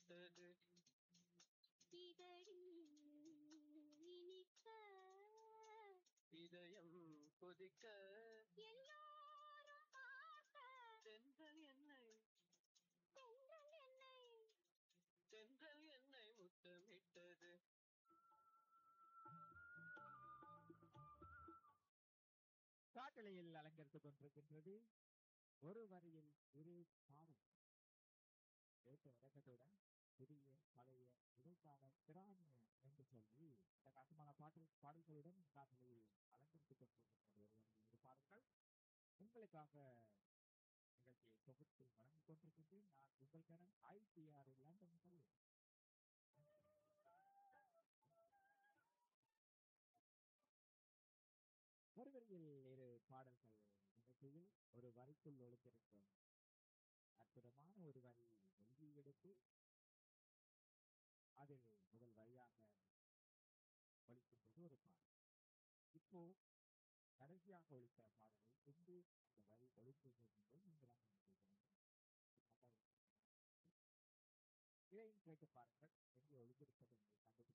முத்தமிட்டது இனிக்க இதயம் கொதிக்க எல்லோரும் பார்க்க தென்றல் என்னை தென்றல் என்னை தென்றல் என்னை முத்தமிட்டது காட்டலையில் அலங்கரித்துக் கொண்டிருக்கின்றது ஒரு வரியில் இரு பாடல் ஏற்ற இறக்கத்துடன் புதிய பழைய இடைக்கால பிராணிய என்று சொல்லி இந்த கட்டுமான பாட்டு பாடல்களுடன் காட்டலையில் அலங்கரித்துக் கொண்டிருக்கின்றது ஒரு வரியில் இரு பாடல்கள் உங்களுக்காக நிகழ்ச்சியை தொகுத்து வழங்கிக் கொண்டிருக்கின்றேன் நான் உங்களுக்கான ஐடிஆர் லண்டன் சொல்லி ஒரு வரியில் இரு பாடல்கள் நிகழ்ச்சியில் ஒரு வரிக்குள் ஒழித்திருக்கும் அற்புதமான ஒரு வரி எழுதி எடுத்து அதில் முதல் வரியாக ஒழிக்கின்றது ஒரு பாடல் இப்போ கடைசியாக ஒழித்த பாடலை எங்கு அந்த வரி ஒழித்தது என்பதை நீங்கள் இதையும் கேட்டு பாருங்கள் எங்கே ஒழித்திருப்பது என்பதை கண்டுபிடித்து